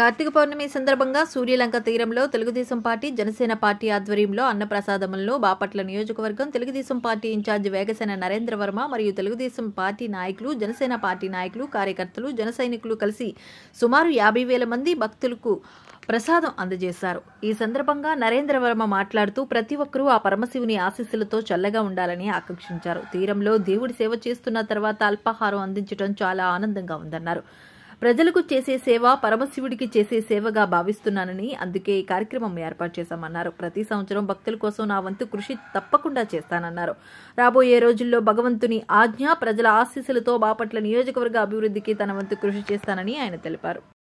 కార్తీక పౌర్ణమి సందర్భంగా సూర్యలంక తీరంలో Telugu Desam party Janasena party ఆధ్వర్యంలో అన్నప్రసాదములను బాపట్ల నియోజకవర్గం తెలుగుదేశం పార్టీ ఇన్ఛార్జ్ వేగసేన నరేంద్ర వర్మ మరియు తెలుగుదేశం పార్టీ నాయకులు జనసేన పార్టీ నాయకులు కార్యకర్తలు జన సైనికులు కలిసి సుమారు యాభై వేల మంది భక్తులకు ప్రసాదం అందజేశారు ఈ సందర్భంగా నరేంద్ర వర్మ మాట్లాడుతూ ప్రతి ఒక్కరూ ఆ పరమశివుని ఆశీస్సులతో చల్లగా ఉండాలని ఆకాంక్షించారు తీరంలో దేవుడి సేవ చేస్తున్న తర్వాత అల్పాహారం అందించడం చాలా ఆనందంగా ఉందన్నారు ప్రజలకు చేసే సేవ పరమశివుడికి చేసే సేవగా భావిస్తున్నానని అందుకే ఈ కార్యక్రమం ఏర్పాటు చేశామన్నారు ప్రతి సంవత్సరం భక్తుల కోసం నా వంతు కృషి తప్పకుండా చేస్తానన్నారు రాబోయే రోజుల్లో భగవంతుని ఆజ్ఞ ప్రజల ఆశీస్సులతో బాపట్ల నియోజకవర్గ అభివృద్ధికి తన వంతు కృషి చేస్తానని ఆయన తెలిపారు